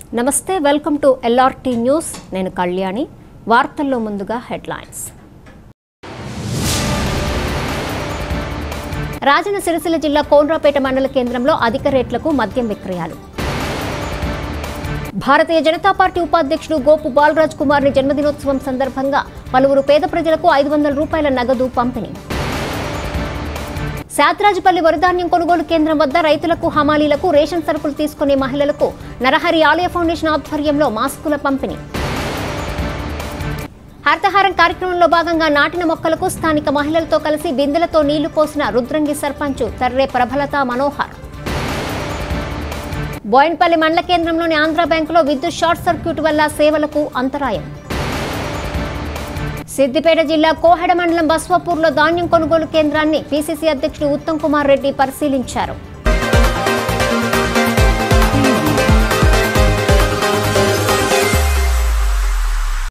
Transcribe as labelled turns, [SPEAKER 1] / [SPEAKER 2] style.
[SPEAKER 1] నమస్తే welcome to LRT news నేను కళ్యాణి వార్తల్లో ముందుగా హెడ్లైన్స్ రాజన్న సిరిసిల్ల జిల్లా కోన్రాపేట మండల కేంద్రంలో అధిక రేట్లకు మద్యం విక్రయాలు భారతీయ జనతా పార్టీ ఉపాధ్యక్షుడు గోపు బాలరాజ్ కుమార్ని జన్మదినోత్సవం సందర్భంగా పలువురు పేద ప్రజలకు ఐదు వందల రూపాయల నగదు పంపిణీ శాతరాజుపల్లి వరిధాన్యం కొనుగోలు కేంద్రం వద్ద రైతులకు హమాలీలకు రేషన్ సరుకులు తీసుకునే మహిళలకు నరహరి ఆలయ ఫౌండేషన్ ఆధ్వర్యంలో మాస్కుల పంపిణీ హరితహారం కార్యక్రమంలో భాగంగా నాటిన మొక్కలకు స్థానిక మహిళలతో కలిసి బిందెలతో నీళ్లు పోసిన రుద్రంగి సర్పంచ్ తర్రే ప్రభలత మనోహర్ బోయిన్పల్లి మండల కేంద్రంలోని ఆంధ్ర బ్యాంకులో విద్యుత్ షార్ట్ సర్క్యూట్ వల్ల సేవలకు అంతరాయం సిద్దిపేట జిల్లా కోహెడ మండలం బస్వాపూర్లో ధాన్యం కొనుగోలు కేంద్రాన్ని పీసీసీ అధ్యక్షుడు ఉత్తమ్ కుమార్ రెడ్డి పరిశీలించారు